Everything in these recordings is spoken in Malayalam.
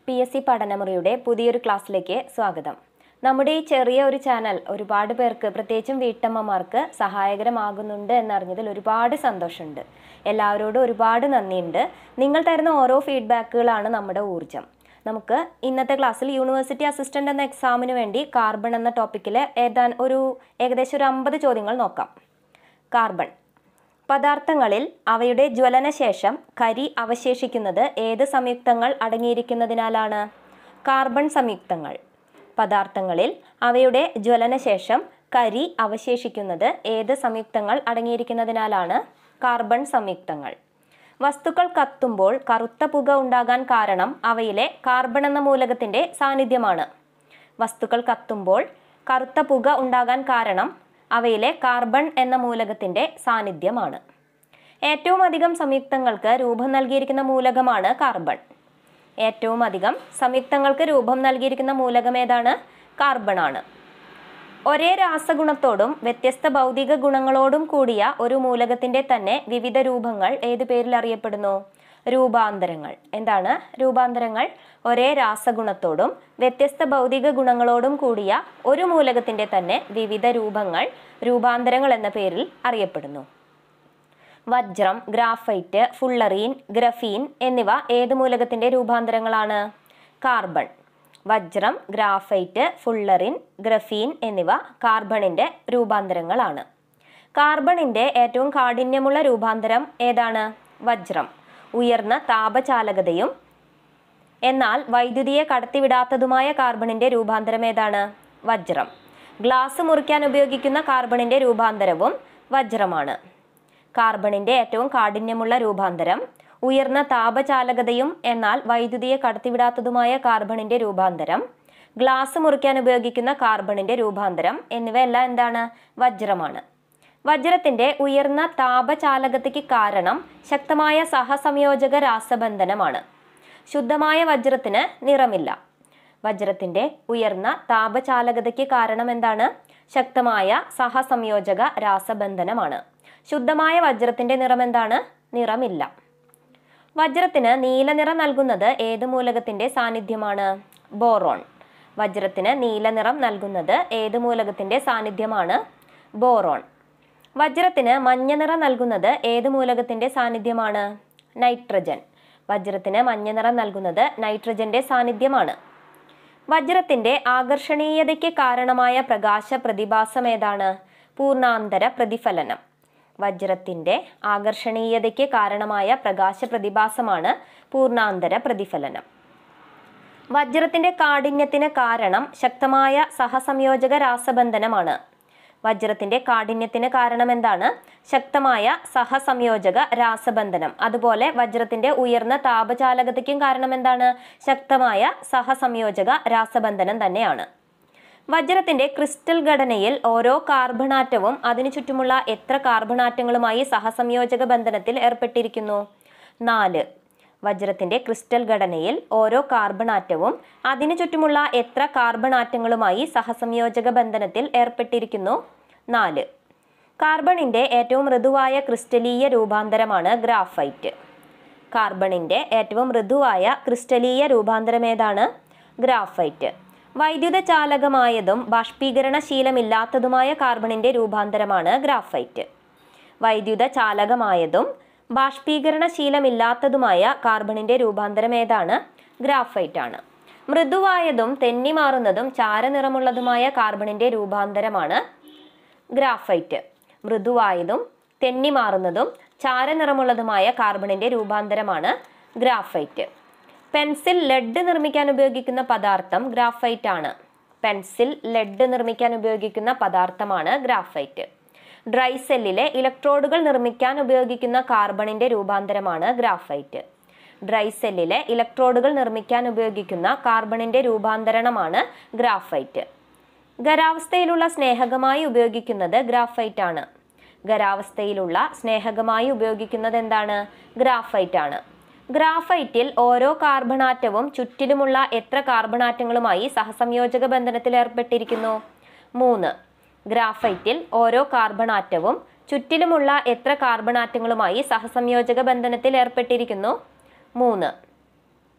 പി എസ് സി പഠനമുറിയുടെ പുതിയൊരു ക്ലാസ്സിലേക്ക് സ്വാഗതം നമ്മുടെ ഈ ചെറിയ ഒരു ചാനൽ ഒരുപാട് പേർക്ക് പ്രത്യേകിച്ചും വീട്ടമ്മമാർക്ക് സഹായകരമാകുന്നുണ്ട് എന്നറിഞ്ഞതിൽ ഒരുപാട് സന്തോഷമുണ്ട് എല്ലാവരോടും ഒരുപാട് നന്ദിയുണ്ട് നിങ്ങൾ തരുന്ന ഓരോ ഫീഡ്ബാക്കുകളാണ് നമ്മുടെ ഊർജം നമുക്ക് ഇന്നത്തെ ക്ലാസ്സിൽ യൂണിവേഴ്സിറ്റി അസിസ്റ്റന്റ് എന്ന എക്സാമിന് വേണ്ടി കാർബൺ എന്ന ടോപ്പിക്കിൽ ഏതാൻ ഒരു ഏകദേശം ഒരു അമ്പത് ചോദ്യങ്ങൾ നോക്കാം കാർബൺ പദാർത്ഥങ്ങളിൽ അവയുടെ ജ്വലനശേഷം കരി അവശേഷിക്കുന്നത് ഏത് സംയുക്തങ്ങൾ അടങ്ങിയിരിക്കുന്നതിനാലാണ് കാർബൺ സംയുക്തങ്ങൾ പദാർത്ഥങ്ങളിൽ അവയുടെ ജ്വലനശേഷം കരി അവശേഷിക്കുന്നത് ഏത് സംയുക്തങ്ങൾ അടങ്ങിയിരിക്കുന്നതിനാലാണ് കാർബൺ സംയുക്തങ്ങൾ വസ്തുക്കൾ കത്തുമ്പോൾ കറുത്ത പുക ഉണ്ടാകാൻ കാരണം അവയിലെ കാർബൺ എന്ന മൂലകത്തിന്റെ സാന്നിധ്യമാണ് വസ്തുക്കൾ കത്തുമ്പോൾ കറുത്ത പുക ഉണ്ടാകാൻ കാരണം അവയിലെ കാർബൺ എന്ന മൂലകത്തിന്റെ സാന്നിധ്യമാണ് ഏറ്റവും അധികം സംയുക്തങ്ങൾക്ക് രൂപം നൽകിയിരിക്കുന്ന മൂലകമാണ് കാർബൺ ഏറ്റവും അധികം സംയുക്തങ്ങൾക്ക് രൂപം നൽകിയിരിക്കുന്ന മൂലകം ഏതാണ് കാർബൺ ആണ് ഒരേ രാസഗുണത്തോടും വ്യത്യസ്ത ഭൗതിക ഗുണങ്ങളോടും കൂടിയ ഒരു മൂലകത്തിന്റെ തന്നെ വിവിധ രൂപങ്ങൾ ഏത് പേരിൽ അറിയപ്പെടുന്നു രൂപാന്തരങ്ങൾ എന്താണ് രൂപാന്തരങ്ങൾ ഒരേ രാസഗുണത്തോടും വ്യത്യസ്ത ഭൗതിക ഗുണങ്ങളോടും കൂടിയ ഒരു മൂലകത്തിന്റെ തന്നെ വിവിധ രൂപങ്ങൾ രൂപാന്തരങ്ങൾ എന്ന പേരിൽ അറിയപ്പെടുന്നു വജ്രം ഗ്രാഫൈറ്റ് ഫുള്ളറീൻ ഗ്രഫീൻ എന്നിവ ഏത് മൂലകത്തിന്റെ രൂപാന്തരങ്ങളാണ് കാർബൺ വജ്രം ഗ്രാഫൈറ്റ് ഫുള്ളറിൻ ഗ്രഫീൻ എന്നിവ കാർബണിന്റെ രൂപാന്തരങ്ങളാണ് കാർബണിന്റെ ഏറ്റവും കാഠിന്യമുള്ള രൂപാന്തരം ഏതാണ് വജ്രം ഉയർന്ന താപചാലകതയും എന്നാൽ വൈദ്യുതിയെ കടത്തിവിടാത്തതുമായ കാർബണിന്റെ രൂപാന്തരം ഏതാണ് വജ്രം ഗ്ലാസ് മുറിക്കാൻ ഉപയോഗിക്കുന്ന കാർബണിന്റെ രൂപാന്തരവും വജ്രമാണ് കാർബണിന്റെ ഏറ്റവും കാഠിന്യമുള്ള രൂപാന്തരം ഉയർന്ന താപചാലകതയും എന്നാൽ വൈദ്യുതിയെ കടത്തിവിടാത്തതുമായ കാർബണിന്റെ രൂപാന്തരം ഗ്ലാസ് മുറിക്കാൻ ഉപയോഗിക്കുന്ന കാർബണിന്റെ രൂപാന്തരം എന്നിവയെല്ലാം എന്താണ് വജ്രമാണ് വജ്രത്തിന്റെ ഉയർന്ന താപചാലകതയ്ക്ക് കാരണം ശക്തമായ സഹസംയോജക രാസബന്ധനമാണ് ശുദ്ധമായ വജ്രത്തിന് നിറമില്ല വജ്രത്തിന്റെ ഉയർന്ന താപചാലകതയ്ക്ക് കാരണം എന്താണ് ശക്തമായ സഹസംയോജക രാസബന്ധനമാണ് ശുദ്ധമായ വജ്രത്തിന്റെ നിറം എന്താണ് നിറമില്ല വജ്രത്തിന് നീല നിറം നൽകുന്നത് ഏത് മൂലകത്തിന്റെ സാന്നിധ്യമാണ് ബോറോൺ വജ്രത്തിന് നീല നിറം നൽകുന്നത് ഏത് മൂലകത്തിന്റെ സാന്നിധ്യമാണ് ബോറോൺ വജ്രത്തിന് മഞ്ഞ നിറം നൽകുന്നത് ഏത് മൂലകത്തിന്റെ സാന്നിധ്യമാണ് നൈട്രജൻ വജ്രത്തിന് മഞ്ഞ നിറം നൽകുന്നത് നൈട്രജന്റെ സാന്നിധ്യമാണ് വജ്രത്തിന്റെ ആകർഷണീയതയ്ക്ക് കാരണമായ പ്രകാശ പ്രതിഭാസം ഏതാണ് പൂർണ്ണാന്തര പ്രതിഫലനം വജ്രത്തിന്റെ ആകർഷണീയതയ്ക്ക് കാരണമായ പ്രകാശ പ്രതിഭാസമാണ് പൂർണ്ണാന്തര പ്രതിഫലനം വജ്രത്തിന്റെ കാഠിന്യത്തിന് കാരണം ശക്തമായ സഹസംയോജക രാസബന്ധനമാണ് വജ്രത്തിന്റെ കാഠിന്യത്തിന് കാരണം എന്താണ് ശക്തമായ സഹസംയോജക രാസബന്ധനം അതുപോലെ വജ്രത്തിന്റെ ഉയർന്ന താപചാലകതയ്ക്കും കാരണം എന്താണ് ശക്തമായ സഹസംയോജക രാസബന്ധനം തന്നെയാണ് വജ്രത്തിന്റെ ക്രിസ്റ്റൽ ഘടനയിൽ ഓരോ കാർബണാറ്റവും അതിനു ചുറ്റുമുള്ള എത്ര കാർബണാറ്റങ്ങളുമായി സഹസംയോജക ബന്ധനത്തിൽ ഏർപ്പെട്ടിരിക്കുന്നു നാല് വജ്രത്തിന്റെ ക്രിസ്റ്റൽ ഘടനയിൽ ഓരോ കാർബണാറ്റവും അതിനു ചുറ്റുമുള്ള എത്ര കാർബണാറ്റങ്ങളുമായി സഹസംയോജക ബന്ധനത്തിൽ ഏർപ്പെട്ടിരിക്കുന്നു നാല് കാർബണിന്റെ ഏറ്റവും മൃദുവായ ക്രിസ്റ്റലീയ രൂപാന്തരമാണ് ഗ്രാഫൈറ്റ് കാർബണിന്റെ ഏറ്റവും മൃദുവായ ക്രിസ്റ്റലീയ രൂപാന്തരം ഏതാണ് ഗ്രാഫൈറ്റ് വൈദ്യുത ചാലകമായതും ബാഷ്പീകരണശീലമില്ലാത്തതുമായ കാർബണിന്റെ രൂപാന്തരമാണ് ഗ്രാഫൈറ്റ് വൈദ്യുത ചാലകമായതും ബാഷ്പീകരണശീലമില്ലാത്തതുമായ കാർബണിന്റെ രൂപാന്തരം ഏതാണ് ഗ്രാഫൈറ്റ് ആണ് മൃദുവായതും തെന്നിമാറുന്നതും ചാരനിറമുള്ളതുമായ കാർബണിന്റെ രൂപാന്തരമാണ് ഗ്രാഫൈറ്റ് മൃദുവായതും തെന്നിമാറുന്നതും ചാരനിറമുള്ളതുമായ കാർബണിന്റെ രൂപാന്തരമാണ് ഗ്രാഫൈറ്റ് പെൻസിൽ ലെഡ് നിർമ്മിക്കാൻ ഉപയോഗിക്കുന്ന പദാർത്ഥം ഗ്രാഫൈറ്റ് ആണ് പെൻസിൽ ലെഡ് നിർമ്മിക്കാൻ ഉപയോഗിക്കുന്ന പദാർത്ഥമാണ് ഗ്രാഫൈറ്റ് ഡ്രൈ സെല്ലിലെ ഇലക്ട്രോഡുകൾ നിർമ്മിക്കാൻ ഉപയോഗിക്കുന്ന കാർബണിന്റെ രൂപാന്തരമാണ് ഗ്രാഫൈറ്റ് ഡ്രൈ സെല്ലിലെ ഇലക്ട്രോഡുകൾ നിർമ്മിക്കാൻ ഉപയോഗിക്കുന്ന കാർബണിന്റെ രൂപാന്തരണമാണ് ഗ്രാഫൈറ്റ് ഖരാവസ്ഥയിലുള്ള സ്നേഹകമായി ഉപയോഗിക്കുന്നത് ഗ്രാഫൈറ്റ് ആണ് ഖരാവസ്ഥയിലുള്ള സ്നേഹകമായി ഉപയോഗിക്കുന്നത് എന്താണ് ഗ്രാഫൈറ്റ് ആണ് ഗ്രാഫൈറ്റിൽ ഓരോ കാർബണാറ്റവും ചുറ്റിലുമുള്ള എത്ര കാർബണാറ്റങ്ങളുമായി സഹസംയോജക ബന്ധനത്തിൽ ഏർപ്പെട്ടിരിക്കുന്നു മൂന്ന് ഗ്രാഫൈറ്റിൽ ഓരോ കാർബണാറ്റവും ചുറ്റിലുമുള്ള എത്ര കാർബണാറ്റങ്ങളുമായി സഹസംയോജക ബന്ധനത്തിൽ ഏർപ്പെട്ടിരിക്കുന്നു മൂന്ന്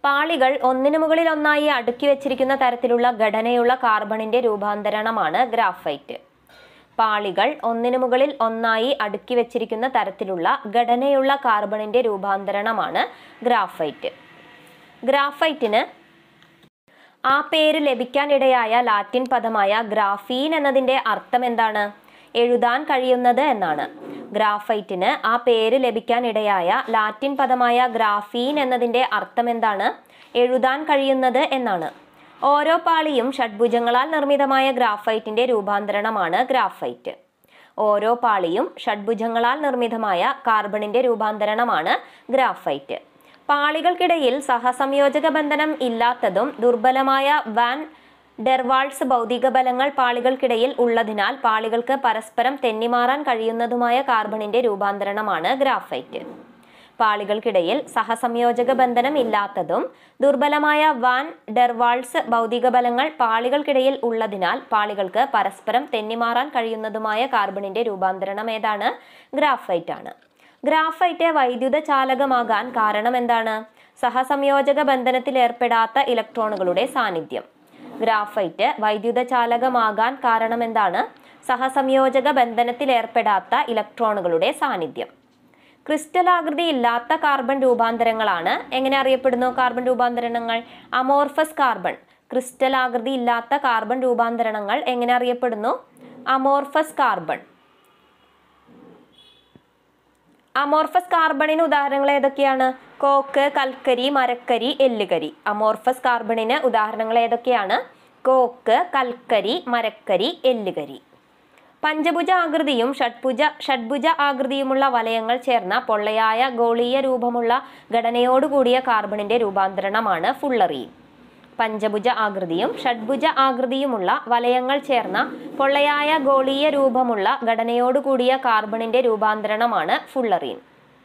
പാളികൾ ഒന്നിനു മുകളിൽ ഒന്നായി അടുക്കി വെച്ചിരിക്കുന്ന തരത്തിലുള്ള ഘടനയുള്ള കാർബണിന്റെ രൂപാന്തരണമാണ് ഗ്രാഫൈറ്റ് പാളികൾ ഒന്നിനു മുകളിൽ ഒന്നായി അടുക്കി വെച്ചിരിക്കുന്ന തരത്തിലുള്ള ഘടനയുള്ള കാർബണിന്റെ രൂപാന്തരണമാണ് ഗ്രാഫൈറ്റ് ഗ്രാഫൈറ്റിന് ആ പേര് ലഭിക്കാനിടയായ ലാറ്റിൻ പദമായ ഗ്രാഫീൻ എന്നതിന്റെ അർത്ഥം എന്താണ് എഴുതാൻ കഴിയുന്നത് എന്നാണ് ഗ്രാഫൈറ്റിന് ആ പേര് ലഭിക്കാനിടയായ ലാറ്റിൻ പദമായ ഗ്രാഫീൻ എന്നതിന്റെ അർത്ഥം എന്താണ് എഴുതാൻ കഴിയുന്നത് എന്നാണ് ഓരോ പാളിയും ഷഡ്ഭുജങ്ങളാൽ നിർമ്മിതമായ ഗ്രാഫൈറ്റിന്റെ രൂപാന്തരണമാണ് ഗ്രാഫൈറ്റ് ഓരോ പാളിയും ഷഡ്ഭുജങ്ങളാൽ നിർമ്മിതമായ കാർബണിന്റെ രൂപാന്തരണമാണ് ഗ്രാഫൈറ്റ് പാളികൾക്കിടയിൽ സഹസംയോജക ബന്ധനം ഇല്ലാത്തതും ദുർബലമായ വാൻ ഡെർവാൾസ് ഭൗതിക ബലങ്ങൾ പാളികൾക്കിടയിൽ ഉള്ളതിനാൽ പാളികൾക്ക് പരസ്പരം തെന്നിമാറാൻ കഴിയുന്നതുമായ കാർബണിന്റെ രൂപാന്തരണമാണ് ഗ്രാഫൈറ്റ് പാളികൾക്കിടയിൽ സഹസംയോജക ബന്ധനം ഇല്ലാത്തതും ദുർബലമായ വാൻ ഡെർവാൾസ് ഭൗതിക ബലങ്ങൾ പാളികൾക്കിടയിൽ ഉള്ളതിനാൽ പാളികൾക്ക് പരസ്പരം തെന്നിമാറാൻ കഴിയുന്നതുമായ കാർബണിന്റെ രൂപാന്തരണം ഏതാണ് ഗ്രാഫൈറ്റ് ആണ് ഗ്രാഫൈറ്റ് വൈദ്യുത ചാലകമാകാൻ കാരണം എന്താണ് സഹസംയോജക ബന്ധനത്തിൽ ഏർപ്പെടാത്ത ഇലക്ട്രോണുകളുടെ സാന്നിധ്യം ഗ്രാഫൈറ്റ് വൈദ്യുത ചാലകമാകാൻ കാരണം എന്താണ് സഹസംയോജക ബന്ധനത്തിൽ ഏർപ്പെടാത്ത ഇലക്ട്രോണുകളുടെ സാന്നിധ്യം ക്രിസ്റ്റൽ ആകൃതി ഇല്ലാത്ത കാർബൺ രൂപാന്തരങ്ങളാണ് എങ്ങനെ അറിയപ്പെടുന്നു കാർബൺ രൂപാന്തരണങ്ങൾ അമോർഫസ് കാർബൺ ക്രിസ്റ്റൽ ആകൃതി ഇല്ലാത്ത കാർബൺ രൂപാന്തരണങ്ങൾ എങ്ങനെ അറിയപ്പെടുന്നു അമോർഫസ് കാർബൺ അമോർഫസ് കാർബണിന് ഉദാഹരണങ്ങൾ ഏതൊക്കെയാണ് കോക്ക് കൽക്കരി മരക്കരി എല്ലുകരി അമോർഫസ് കാർബണിന് ഉദാഹരണങ്ങൾ ഏതൊക്കെയാണ് കോക്ക് കൽക്കരി മരക്കരി എല്ലുകരി പഞ്ചഭുജ ആകൃതിയും ഷഡ്ഭുജ ഷഡ്ഭുജ ആകൃതിയുമുള്ള വലയങ്ങൾ ചേർന്ന പൊള്ളയായ ഗോളീയ രൂപമുള്ള ഘടനയോടുകൂടിയ കാർബണിന്റെ രൂപാന്തരണമാണ് ഫുള്ളറീൻ പഞ്ചഭുജ ആകൃതിയും ഷഡ്ഭുജ ആകൃതിയുമുള്ള വലയങ്ങൾ ചേർന്ന പൊള്ളയായ ഗോളീയ രൂപമുള്ള ഘടനയോടുകൂടിയ കാർബണിന്റെ രൂപാന്തരണമാണ് ഫുള്ളറീൻ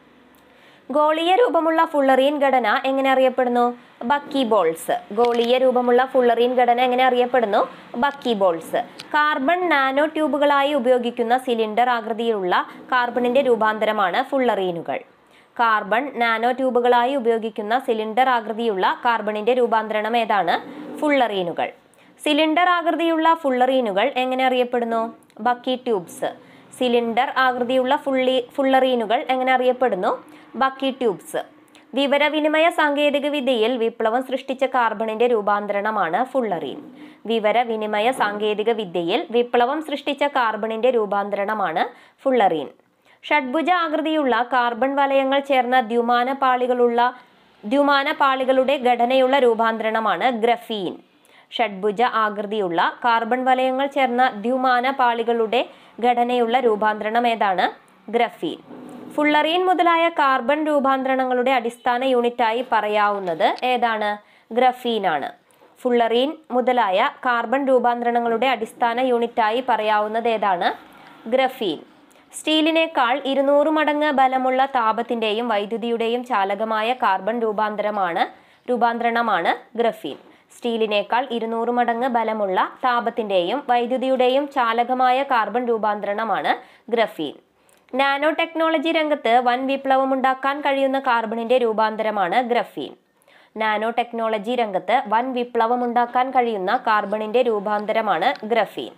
ഗോളീയ രൂപമുള്ള ഫുള്ളറീൻ ഘടന എങ്ങനെ അറിയപ്പെടുന്നു ബക്കി ബോൾസ് ഗോളീയ രൂപമുള്ള ഫുള്ളറീൻ ഘടന എങ്ങനെ അറിയപ്പെടുന്നു ബക്കി ബോൾസ് കാർബൺ നാനോ ട്യൂബുകളായി ഉപയോഗിക്കുന്ന സിലിണ്ടർ ആകൃതിയിലുള്ള കാർബണിന്റെ രൂപാന്തരമാണ് ഫുള്ളറീനുകൾ കാർബൺ നാനോ ട്യൂബുകളായി ഉപയോഗിക്കുന്ന സിലിണ്ടർ ആകൃതിയുള്ള കാർബണിന്റെ രൂപാന്തരണം ഏതാണ് ഫുള്ളറീനുകൾ സിലിണ്ടർ ആകൃതിയുള്ള ഫുള്ളറീനുകൾ എങ്ങനെ അറിയപ്പെടുന്നു ബക്കി ട്യൂബ്സ് സിലിണ്ടർ ആകൃതിയുള്ള ഫുള്ളി ഫുള്ളറീനുകൾ എങ്ങനെ അറിയപ്പെടുന്നു ബക്കി ട്യൂബ്സ് വിവരവിനിമയ സാങ്കേതിക വിദ്യയിൽ വിപ്ലവം സൃഷ്ടിച്ച കാർബണിന്റെ രൂപാന്തരണമാണ് ഫുള്ളറീൻ വിവരവിനിമയ സാങ്കേതിക വിദ്യയിൽ വിപ്ലവം സൃഷ്ടിച്ച കാർബണിന്റെ രൂപാന്തരണമാണ് ഫുള്ളറീൻ ഷഡ്ഭുജ ആകൃതിയുള്ള കാർബൺ വലയങ്ങൾ ചേർന്ന ദ്വിമാന പാളികളുള്ള ദ്വിമാന പാളികളുടെ ഘടനയുള്ള രൂപാന്തരണമാണ് ഗ്രഫീൻ ഷഡ്ഭുജ ആകൃതിയുള്ള കാർബൺ വലയങ്ങൾ ചേർന്ന ദ്വിമാന പാളികളുടെ ഘടനയുള്ള രൂപാന്തരണം ഏതാണ് ഗ്രഫീൻ ഫുള്ളറീൻ മുതലായ കാർബൺ രൂപാന്തരണങ്ങളുടെ അടിസ്ഥാന യൂണിറ്റായി പറയാവുന്നത് ഏതാണ് ഗ്രഫീൻ ആണ് ഫുള്ളറീൻ മുതലായ കാർബൺ രൂപാന്തരണങ്ങളുടെ അടിസ്ഥാന യൂണിറ്റായി പറയാവുന്നത് ഏതാണ് ഗ്രഫീൻ സ്റ്റീലിനേക്കാൾ ഇരുന്നൂറ് മടങ്ങ് ബലമുള്ള താപത്തിന്റെയും വൈദ്യുതിയുടെയും ചാലകമായ കാർബൺ രൂപാന്തരമാണ് രൂപാന്തരണമാണ് ഗ്രഫീൻ സ്റ്റീലിനേക്കാൾ ഇരുന്നൂറ് മടങ്ങ് ബലമുള്ള താപത്തിന്റെയും വൈദ്യുതിയുടെയും ചാലകമായ കാർബൺ രൂപാന്തരണമാണ് ഗ്രഫീൻ നാനോ ടെക്നോളജി രംഗത്ത് വൻ വിപ്ലവമുണ്ടാക്കാൻ കഴിയുന്ന കാർബണിന്റെ രൂപാന്തരമാണ് ഗ്രഫീൻ നാനോ ടെക്നോളജി രംഗത്ത് വൻ വിപ്ലവമുണ്ടാക്കാൻ കഴിയുന്ന കാർബണിന്റെ രൂപാന്തരമാണ് ഗ്രഫീൻ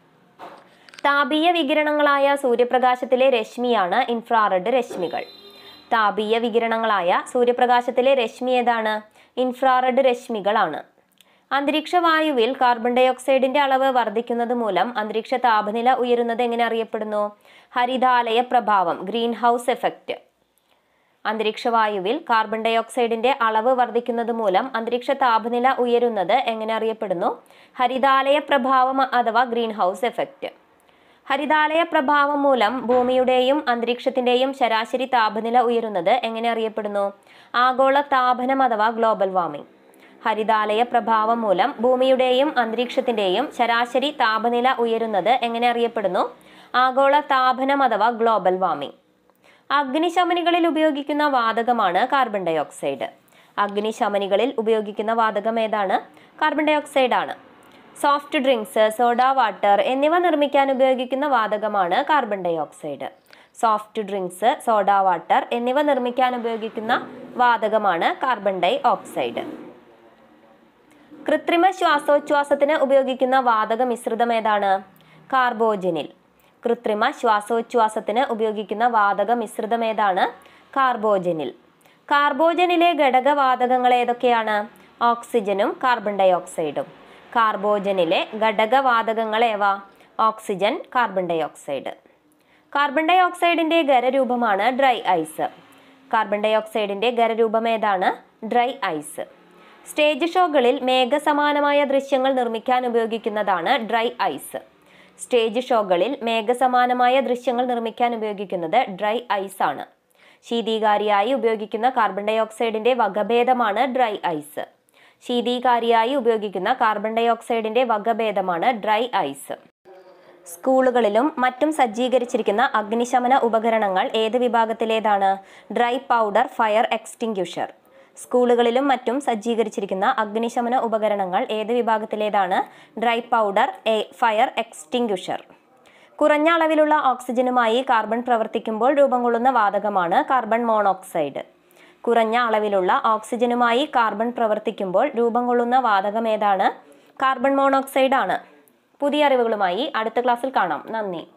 താപീയ വികിരണങ്ങളായ സൂര്യപ്രകാശത്തിലെ രശ്മിയാണ് ഇൻഫ്രാറെഡ് രശ്മികൾ താപീയ വികിരണങ്ങളായ സൂര്യപ്രകാശത്തിലെ രശ്മി ഏതാണ് ഇൻഫ്രാറെഡ് രശ്മികളാണ് അന്തരീക്ഷ വായുവിൽ കാർബൺ ഡൈ ഓക്സൈഡിന്റെ അളവ് വർദ്ധിക്കുന്നത് മൂലം അന്തരീക്ഷ താപനില ഉയരുന്നത് എങ്ങനെ അറിയപ്പെടുന്നു ഹരിതാലയ പ്രഭാവം ഗ്രീൻ ഹൗസ് എഫക്റ്റ് അന്തരീക്ഷ വായുവിൽ കാർബൺ ഡൈ ഓക്സൈഡിന്റെ അളവ് വർദ്ധിക്കുന്നത് മൂലം അന്തരീക്ഷ താപനില ഉയരുന്നത് എങ്ങനെ അറിയപ്പെടുന്നു ഹരിതാലയ പ്രഭാവം അഥവാ ഗ്രീൻ ഹൗസ് എഫക്റ്റ് ഹരിതാലയ പ്രഭാവം മൂലം ഭൂമിയുടെയും അന്തരീക്ഷത്തിന്റെയും ശരാശരി താപനില ഉയരുന്നത് എങ്ങനെ അറിയപ്പെടുന്നു ആഗോള താപനം അഥവാ ഗ്ലോബൽ വാർമിംഗ് ഹരിതാലയ പ്രഭാവം മൂലം ഭൂമിയുടെയും അന്തരീക്ഷത്തിന്റെയും ശരാശരി താപനില ഉയരുന്നത് എങ്ങനെ അറിയപ്പെടുന്നു ആഗോള താപനം അഥവാ ഗ്ലോബൽ വാർമിംഗ് അഗ്നിശമനികളിൽ ഉപയോഗിക്കുന്ന വാതകമാണ് കാർബൺ ഡൈ ഓക്സൈഡ് അഗ്നിശമനികളിൽ ഉപയോഗിക്കുന്ന വാതകം ഏതാണ് കാർബൺ ഡൈ ഓക്സൈഡ് ആണ് സോഫ്റ്റ് ഡ്രിങ്ക്സ് സോഡ വാട്ടർ എന്നിവ നിർമ്മിക്കാൻ ഉപയോഗിക്കുന്ന വാതകമാണ് carbon dioxide soft drinks soda water എന്നിവ നിർമ്മിക്കാൻ ഉപയോഗിക്കുന്ന വാതകമാണ് കാർബൺ ഡൈ ഓക്സൈഡ് കൃത്രിമ ശ്വാസോച്ഛ്വാസത്തിന് ഉപയോഗിക്കുന്ന വാതക മിശ്രിതം ഏതാണ് കാർബോജനിൽ കൃത്രിമ ശ്വാസോച്ഛ്വാസത്തിന് ഉപയോഗിക്കുന്ന വാതക മിശ്രിതം ഏതാണ് കാർബോജനിൽ കാർബോജനിലെ ഘടകവാതകങ്ങൾ ഏതൊക്കെയാണ് ഓക്സിജനും കാർബൺ ഡൈ ഓക്സൈഡും കാർബോജനിലെ ഘടകവാതകങ്ങൾ ഏവ oxygen carbon dioxide carbon ഡൈ ഓക്സൈഡിന്റെ ഖരരൂപമാണ് ഡ്രൈ ഐസ് കാർബൺ ഡൈ ഓക്സൈഡിന്റെ ഖരരൂപം ഏതാണ് ഡ്രൈ ഐസ് സ്റ്റേജ് ഷോകളിൽ മേഘസമാനമായ ദൃശ്യങ്ങൾ നിർമ്മിക്കാൻ ഉപയോഗിക്കുന്നതാണ് ഡ്രൈ ഐസ് സ്റ്റേജ് ഷോകളിൽ മേഘസമാനമായ ദൃശ്യങ്ങൾ നിർമ്മിക്കാൻ ഉപയോഗിക്കുന്നത് ഡ്രൈ ഐസ് ആണ് ശീതീകാരിയായി ഉപയോഗിക്കുന്ന കാർബൺ ഡൈ ഓക്സൈഡിന്റെ വകഭേദമാണ് ഡ്രൈ ഐസ് ശീതീകാരിയായി ഉപയോഗിക്കുന്ന കാർബൺ ഡൈ ഓക്സൈഡിന്റെ വകഭേദമാണ് ഡ്രൈ ഐസ് സ്കൂളുകളിലും മറ്റും സജ്ജീകരിച്ചിരിക്കുന്ന അഗ്നിശമന ഉപകരണങ്ങൾ ഏത് വിഭാഗത്തിലേതാണ് ഡ്രൈ പൗഡർ ഫയർ എക്സ്റ്റിങ്ക്യൂഷർ സ്കൂളുകളിലും മറ്റും സജ്ജീകരിച്ചിരിക്കുന്ന അഗ്നിശമന ഉപകരണങ്ങൾ ഏത് വിഭാഗത്തിലേതാണ് dry powder a fire extinguisher കുറഞ്ഞ അളവിലുള്ള ഓക്സിജനുമായി കാർബൺ പ്രവർത്തിക്കുമ്പോൾ രൂപം കൊള്ളുന്ന വാതകമാണ് കാർബൺ മോണോക്സൈഡ് കുറഞ്ഞ അളവിലുള്ള ഓക്സിജനുമായി കാർബൺ പ്രവർത്തിക്കുമ്പോൾ രൂപം കൊള്ളുന്ന വാതകം ഏതാണ് കാർബൺ മോണോക്സൈഡ് ആണ് പുതിയ അറിവുകളുമായി അടുത്ത ക്ലാസ്സിൽ കാണാം നന്ദി